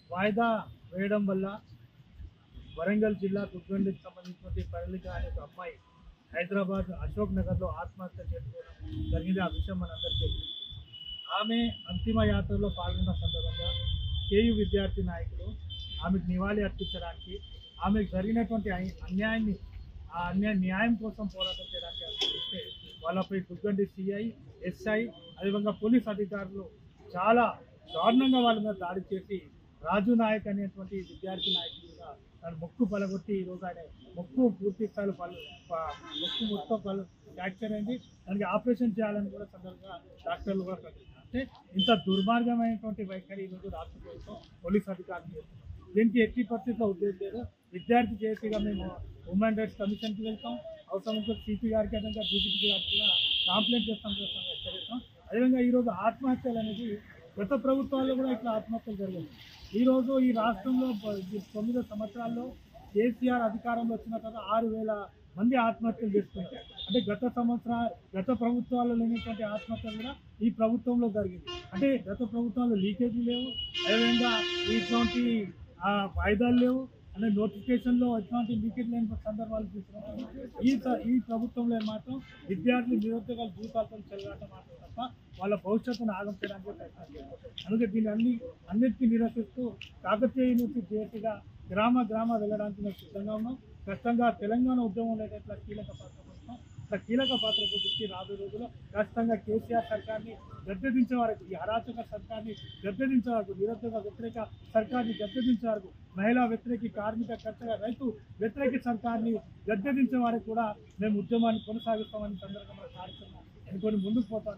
వాయిదా వేయడం వల్ల వరంగల్ జిల్లా దుగ్గండికి సంబంధించినటువంటి పరిలిక అనే ఒక అమ్మాయి హైదరాబాద్ అశోక్ నగర్లో ఆత్మహత్య చేసుకోవడం జరిగింది ఆ విషయం మనందరికీ తెలుసు. ఆమె అంతిమ యాత్రలో పాల్గొన్న సందర్భంగా కేయు విద్యార్థి నాయకులు ఆమెకు నివాళి అర్పించడానికి ఆమెకు జరిగినటువంటి అన్య- అన్యాయాన్ని ఆ అన్యాయ న్యాయం కోసం పోరాటం చేయడానికి అనుమతిస్తే వాళ్ళపై దుగ్గండి సిఐ ఎస్ఐ అదేవిధంగా పోలీస్ అధికారులు చాలా దారుణంగా వాళ్ళ మీద దాడి చేసి రాజు నాయక్ అనేటువంటి విద్యార్థి నాయకుడిగా తన మొక్కు పలగొట్టి ఈరోజు ఆయన మొక్కు పూర్తి స్థాయిలో పలు ప- మొక్కు మొత్తం పలు ఫ్రాక్చర్ అయింది దానికి ఆపరేషన్ చేయాలని కూడా సందర్భంగా డాక్టర్లు కూడా ప్రకటించారు అంటే ఇంత దుర్మార్గమైనటువంటి వైఖరి ఈరోజు రాష్ట్ర ప్రభుత్వం పోలీస్ అధికారులు చేస్తున్నారు దీనికి ఎట్టి పరిస్థితుల్లో ఉద్దేశం లేదు విద్యార్థి చేతిగా మేము ఉమెన్ రైట్స్ కమిషన్కి వెళ్తాం అవసరం సిపి గారికి అదేవిధంగా డీజీపీ గారికి కూడా కంప్లైంట్ చేస్తాం చేస్తాం హెచ్చరిస్తాం అదేవిధంగా ఈరోజు ఆత్మహత్యలు అనేది గత ప్రభుత్వాల్లో కూడా ఇట్లా ఆత్మహత్యలు జరిగాయి ఈరోజు ఈ రాష్ట్రంలో ప- ఈ తొమ్మిదో సంవత్సరాల్లో కేసీఆర్ అధికారంలో వచ్చిన తర్వాత ఆరు వేల మంది ఆత్మహత్యలు చేసుకున్నారు అంటే గత సంవత్సర గత ప్రభుత్వాల్లో లేనటువంటి ఆత్మహత్యలు కూడా ఈ ప్రభుత్వంలో జరిగింది అంటే గత ప్రభుత్వాల్లో లీకేజీ లేవు అదేవిధంగా ఇటువంటి ఆ, వాయిదాలు లేవు అంటే నోటిఫికేషన్లో ఎటువంటి లీకేజ్ లేని సందర్భాలు చూస్తున్నాం ఈ స- ఈ ప్రభుత్వంలో మాత్రం విద్యార్థులు నిరుద్యోగాల జీవితాలతో చెలగాట మాత్రం తప్ప వాళ్ళ భవిష్యత్తును ఆగం చేయడానికి ప్రయత్నం చేస్తారు అందుకే దీన్ని అన్ని అన్నిటికీ నిరసిస్తూ కాకతీయ యూనివర్సిటీ జేసీగా గ్రామ గ్రామ వెళ్ళడానికి మేము సిద్ధంగా ఉన్నాం ఖచ్చితంగా తెలంగాణ ఉద్యమంలో అయితే ఇట్లా కీలక పాత్ర పోషిస్తాం ఇట్లా కీలక పాత్ర పోషించి రాబోయే రోజుల్లో ఖచ్చితంగా కేసీఆర్ సర్కార్ని గద్దెదించే వరకు ఈ అరాచక సర్కార్ని గద్దెదించే వరకు నిరుద్యోగ వ్యతిరేక సర్కార్ని గద్దెదించే వరకు మహిళా వ్యతిరేక కార్మిక కర్షక రైతు వ్యతిరేక సర్కార్ని గద్దెదించే వరకు కూడా మేము ఉద్యమాన్ని కొనసాగిస్తామని సందర్భంగా కార్యక్రమం అనుకొని ముందుకు పోతాం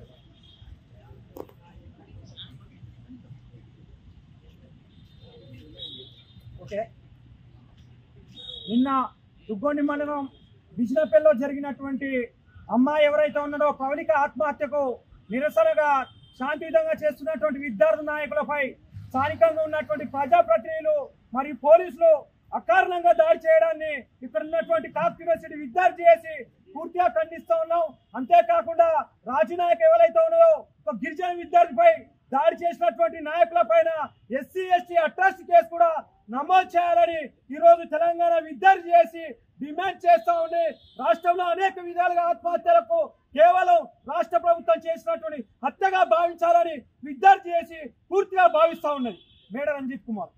ఓకే నిన్న దుగ్గొండి మండలం బిజినపల్లిలో జరిగినటువంటి అమ్మాయి ఎవరైతే ఉన్నాడో పవలిక ఆత్మహత్యకు నిరసనగా శాంతియుతంగా చేస్తున్నటువంటి విద్యార్థి నాయకులపై స్థానికంగా ఉన్నటువంటి ప్రజాప్రతినిధులు మరియు పోలీసులు అకారణంగా దాడి చేయడాన్ని ఇక్కడ ఉన్నటువంటి కాప్ యూనివర్సిటీ విద్యార్థి చేసి పూర్తిగా ఖండిస్తూ ఉన్నాం అంతేకాకుండా రాజనాయక్ ఎవరైతే ఉన్నారో ఒక గిరిజన విద్యార్థిపై దాడి చేసినటువంటి నాయకుల పైన ఎస్సీ ఎస్టీ అట్రాసిటీ కేసు కూడా నమోదు చేయాలని ఈ రోజు తెలంగాణ విద్యార్థి చేసి డిమాండ్ చేస్తా ఉండి రాష్ట్రంలో అనేక విధాలుగా ఆత్మహత్యలకు కేవలం రాష్ట్ర ప్రభుత్వం చేసినటువంటి హత్యగా భావించాలని విద్యార్థి చేసి పూర్తిగా భావిస్తా ఉన్నది మేడ రంజిత్ కుమార్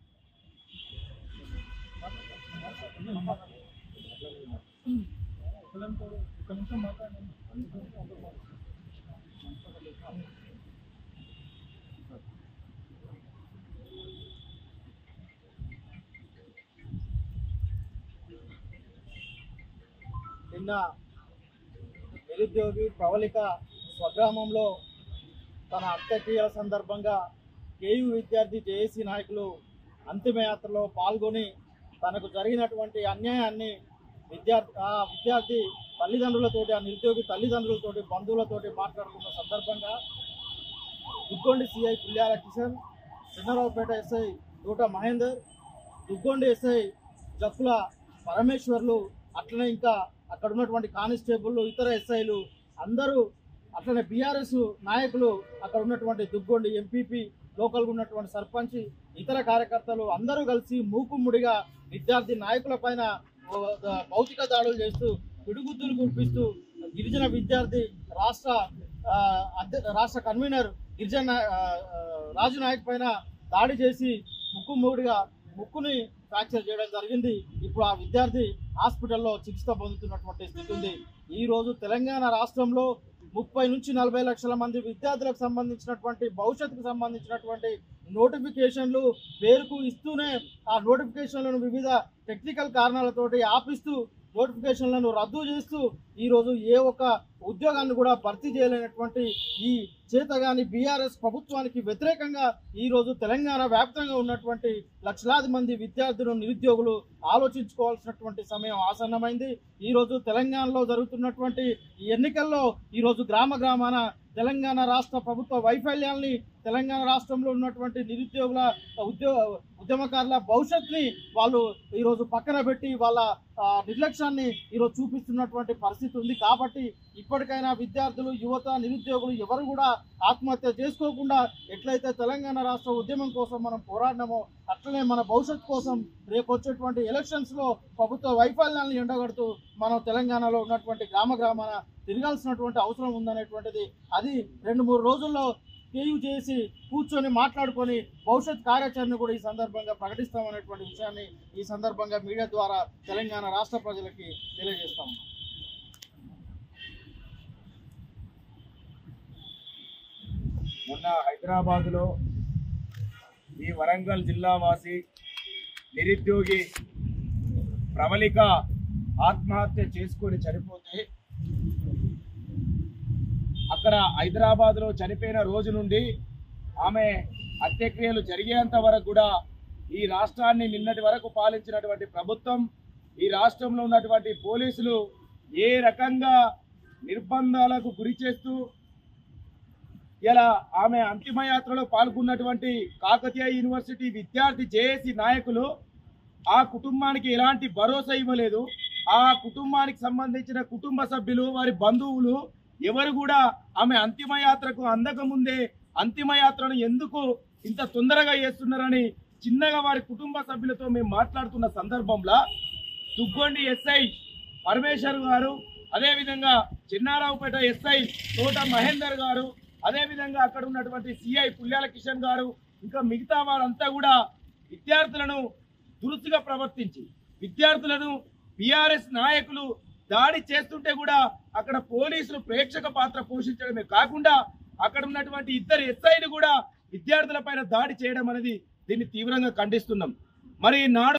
నిన్న నిరుద్యోగి ప్రవళిక స్వగ్రామంలో తన అంత్యక్రియల సందర్భంగా కేయు విద్యార్థి జేఏసీ నాయకులు అంతిమయాత్రలో పాల్గొని తనకు జరిగినటువంటి అన్యాయాన్ని విద్యార్థి ఆ విద్యార్థి తల్లిదండ్రులతోటి ఆ నిరుద్యోగి తల్లిదండ్రులతోటి బంధువులతోటి మాట్లాడుకున్న సందర్భంగా Duggondi CI Pulyala Kishan Chinnaraopet SI Thota Mahender Duggondi SI Jakkula పరమేశ్వర్లు అట్లనే ఇంకా అక్కడ ఉన్నటువంటి కానిస్టేబుల్ ఇతర ఎస్ఐలు అందరూ అట్లనే బీఆర్ఎస్ నాయకులు అక్కడ ఉన్నటువంటి దుగ్గొండి ఎంపీపీ లోకల్గా ఉన్నటువంటి సర్పంచ్ ఇతర కార్యకర్తలు అందరూ కలిసి మూకుమ్ముడిగా విద్యార్థి నాయకుల పైన ఓ, ద- భౌతిక దాడులు చేస్తూ పిడుగుద్దులు కురిపిస్తూ గిరిజన విద్యార్థి రాష్ట్ర ఆ, అధ్య- రాష్ట్ర కన్వీనర్ గిరిజన నా- ఆ, ఆ, రాజు నాయక్ పైన దాడి చేసి ముక్కు మూడిగా ముక్కుని ఫ్రాక్చర్ చేయడం జరిగింది ఇప్పుడు ఆ విద్యార్థి హాస్పిటల్లో చికిత్స పొందుతున్నటువంటి స్థితి ఉంది ఈ రోజు తెలంగాణ రాష్ట్రంలో ముప్పై నుంచి నలభై లక్షల మంది విద్యార్థులకు సంబంధించినటువంటి భవిష్యత్తుకు సంబంధించినటువంటి నోటిఫికేషన్లు పేరుకు ఇస్తూనే ఆ నోటిఫికేషన్లను వివిధ టెక్నికల్ కారణాలతోటి ఆపిస్తూ నోటిఫికేషన్లను రద్దు చేస్తూ ఈరోజు ఏ ఒక్క ఉద్యోగాన్ని కూడా భర్తీ చేయలేనటువంటి ఈ చేతగాని బీఆర్ఎస్ ప్రభుత్వానికి వ్యతిరేకంగా ఈరోజు తెలంగాణ వ్యాప్తంగా ఉన్నటువంటి లక్షలాది మంది విద్యార్థులు నిరుద్యోగులు ఆలోచించుకోవాల్సినటువంటి సమయం ఆసన్నమైంది ఈరోజు తెలంగాణలో జరుగుతున్నటువంటి ఈ ఎన్నికల్లో ఈరోజు గ్రామ గ్రామాన తెలంగాణ రాష్ట్ర ప్రభుత్వ వైఫల్యాల్ని తెలంగాణ రాష్ట్రంలో ఉన్నటువంటి నిరుద్యోగుల ఉద్యోగ ఉద్యమకారుల భవిష్యత్తుని వాళ్ళు ఈరోజు పక్కన పెట్టి వాళ్ళ ఆ, నిర్లక్ష్యాన్ని ఈరోజు చూపిస్తున్నటువంటి పరిస్థితి ఉంది కాబట్టి ఇప్పటికైనా విద్యార్థులు యువత నిరుద్యోగులు ఎవరు కూడా ఆత్మహత్య చేసుకోకుండా ఎట్లయితే తెలంగాణ రాష్ట్ర ఉద్యమం కోసం మనం పోరాడినామో అట్లనే మన భవిష్యత్తు కోసం రేపు వచ్చేటువంటి ఎలక్షన్స్ లో ప్రభుత్వ వైఫల్యాలను ఎండగడుతూ మనం తెలంగాణలో ఉన్నటువంటి గ్రామ గ్రామాన తిరగాల్సినటువంటి అవసరం ఉందనేటువంటిది అది రెండు మూడు రోజుల్లో కేయు చేసి కూర్చొని మాట్లాడుకొని భవిష్యత్ కార్యాచరణ కూడా ఈ సందర్భంగా ప్రకటిస్తామనేటువంటి విషయాన్ని ఈ సందర్భంగా మీడియా ద్వారా తెలంగాణ రాష్ట్ర ప్రజలకి తెలియజేస్తాము మొన్న హైదరాబాదులో ఈ వరంగల్ జిల్లా వాసి నిరుద్యోగి ప్రవళిక ఆత్మహత్య చేసుకొని చనిపోతే అక్కడ హైదరాబాద్లో చనిపోయిన రోజు నుండి ఆమె హత్యక్రియలు జరిగేంత వరకు కూడా ఈ రాష్ట్రాన్ని నిన్నటి వరకు పాలించినటువంటి ప్రభుత్వం ఈ రాష్ట్రంలో ఉన్నటువంటి పోలీసులు ఏ రకంగా నిర్బంధాలకు గురి చేస్తూ ఇలా ఆమె అంతిమయాత్రలో పాల్గొన్నటువంటి కాకతీయ యూనివర్సిటీ విద్యార్థి జేఏసీ నాయకులు ఆ కుటుంబానికి ఎలాంటి భరోసా ఇవ్వలేదు ఆ కుటుంబానికి సంబంధించిన కుటుంబ సభ్యులు వారి బంధువులు ఎవరు కూడా ఆమె అంతిమయాత్రకు అందకముందే అంతిమయాత్రను ఎందుకు ఇంత తొందరగా చేస్తున్నారని చిన్నగా వారి కుటుంబ సభ్యులతో మేము మాట్లాడుతున్న సందర్భంలో దుగ్గొండి ఎస్ఐ పరమేశ్వర్ గారు అదేవిధంగా చిన్నారావుపేట ఎస్ఐ తోట మహేందర్ గారు అదేవిధంగా అక్కడ ఉన్నటువంటి సిఐ పుల్యాల కిషన్ గారు ఇంకా మిగతా వారంతా కూడా విద్యార్థులను దురుసుగా ప్రవర్తించి విద్యార్థులను బీఆర్ఎస్ నాయకులు దాడి చేస్తుంటే కూడా అక్కడ పోలీసులు ప్రేక్షక పాత్ర పోషించడమే కాకుండా అక్కడ ఉన్నటువంటి ఇద్దరు ఎస్ఐలు కూడా విద్యార్థుల పైన దాడి చేయడం అనేది దీన్ని తీవ్రంగా ఖండిస్తున్నాం మరి నాడు